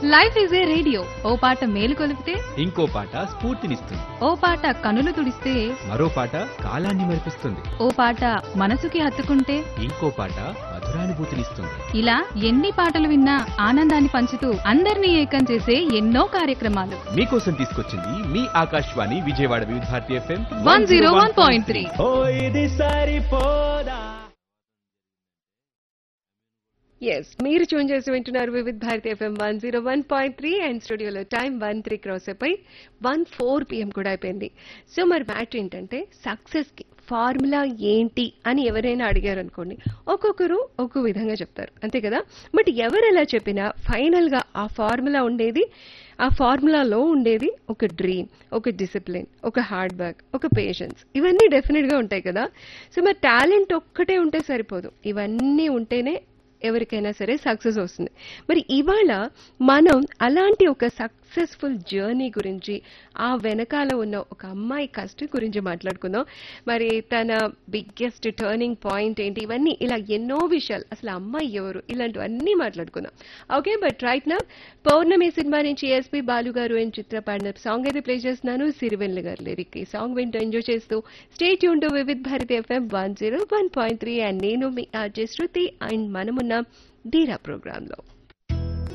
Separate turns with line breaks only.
Life is a radio ఓ పాట మేలు కొలిపితే
ఇంకో పాట స్ఫూర్తినిస్తుంది
ఓ పాట కనులు తుడిస్తే
మరో పాట కాలాన్ని మరిపిస్తుంది
ఓ పాట మనసుకి హత్తుకుంటే
ఇంకో పాట మధురానుభూతినిస్తుంది
ఇలా ఎన్ని పాటలు విన్నా ఆనందాన్ని పంచుతూ అందరినీ ఏకం చేసే ఎన్నో కార్యక్రమాలు
మీకోసం తీసుకొచ్చింది మీ ఆకాశవాణి విజయవాడ వివిధ భారతి ఎఫ్ఎం
101.3.
ఓ ఇది సరిపోదా
ఎస్ మీరు చూన్ చేసి వింటున్నారు Vividh Bharati FM one zero one point three and స్టూడియోలో టైం వన్ త్రీ క్రాస్ అయిపోయి వన్ ఫోర్ పిఎం కూడా అయిపోయింది సో మరి మ్యాటర్ ఏంటంటే సక్సెస్కి ఫార్ములా ఏంటి అని ఎవరైనా అడిగారు అనుకోండి ఒక్కొక్కరు ఒక్కో విధంగా చెప్తారు అంతే కదా బట్ ఎవరు ఎలా చెప్పినా ఫైనల్గా ఆ ఫార్ములా ఉండేది ఆ ఫార్ములాలో ఉండేది ఒక డ్రీమ్ ఒక డిసిప్లిన్ ఒక హార్డ్ వర్క్ ఒక పేషెన్స్ ఇవన్నీ డెఫినెట్గా ఉంటాయి కదా సో మరి టాలెంట్ ఒక్కటే ఉంటే సరిపోదు ఇవన్నీ ఉంటేనే ఎవరికైనా సరే సక్సెస్ వస్తుంది మరి ఇవాళ మనం అలాంటి ఒక సక్సెస్ఫుల్ జర్నీ గురించి ఆ వెనకాల ఉన్న ఒక అమ్మాయి కష్టం గురించి మాట్లాడుకుందాం మరి తన బిగ్గెస్ట్ టర్నింగ్ పాయింట్ ఏంటి ఇవన్నీ ఇలా ఎన్నో విషయాలు అసలు ఆ అమ్మాయి ఎవరు ఇలాంటివన్నీ మాట్లాడుకుందాం ఓకే బట్ రైట్ నా పౌర్ణమి సినిమా నుంచి ఎస్పి బాలు గారు అండ్ చిత్ర పాడిన సాంగ్ అయితే ప్లే చేస్తున్నాను సిరివెల్లి గారు లిరిక్ ఈ సాంగ్ వింటూ ఎంజాయ్ చేస్తూ స్టేట్ యూన్ to Vividh Bharati FM one zero one point three and నేను మీ ఆర్జే శృతి అండ్ మనమున్న ధీరా ప్రోగ్రాంలో